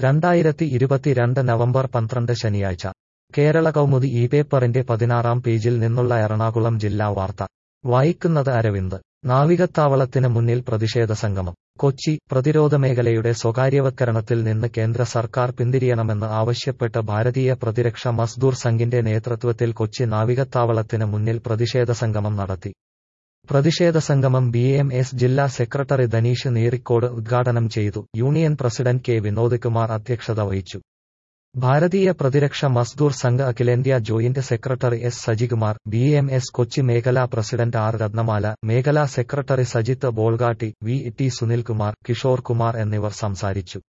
രണ്ടായിരത്തി ഇരുപത്തിരണ്ട് നവംബർ പന്ത്രണ്ട് ശനിയാഴ്ച കേരള കൗമുദി ഈ പേപ്പറിന്റെ പതിനാറാം പേജിൽ നിന്നുള്ള എറണാകുളം ജില്ലാ വാർത്ത വായിക്കുന്നത് അരവിന്ദ് നാവികത്താവളത്തിന് മുന്നിൽ പ്രതിഷേധ സംഗമം കൊച്ചി പ്രതിരോധ മേഖലയുടെ സ്വകാര്യവത്കരണത്തിൽ നിന്ന് കേന്ദ്ര സർക്കാർ പിന്തിരിയണമെന്ന് ആവശ്യപ്പെട്ട് ഭാരതീയ പ്രതിരക്ഷ മസ്ദൂർ സംഘിന്റെ നേതൃത്വത്തിൽ കൊച്ചി നാവികത്താവളത്തിന് മുന്നിൽ പ്രതിഷേധ സംഗമം നടത്തി പ്രതിഷേധ സംഗമം ബി എം എസ് ജില്ലാ സെക്രട്ടറി ധനീഷ് നീറിക്കോട് ഉദ്ഘാടനം ചെയ്തു union president K Vinod Kumar അധ്യക്ഷത വഹിച്ചു ഭാരതീയ പ്രതിരക്ഷ മസ്ദൂർ സംഘ് അഖിലേന്ത്യാ joint secretary S Sajikumar B M S Kochi മേഖലാ പ്രസിഡന്റ് ആർ രത്നമാല മേഖലാ secretary Sajith Bolgatty V T Sunilkumar Kishore Kumar എന്നിവർ സംസാരിച്ചു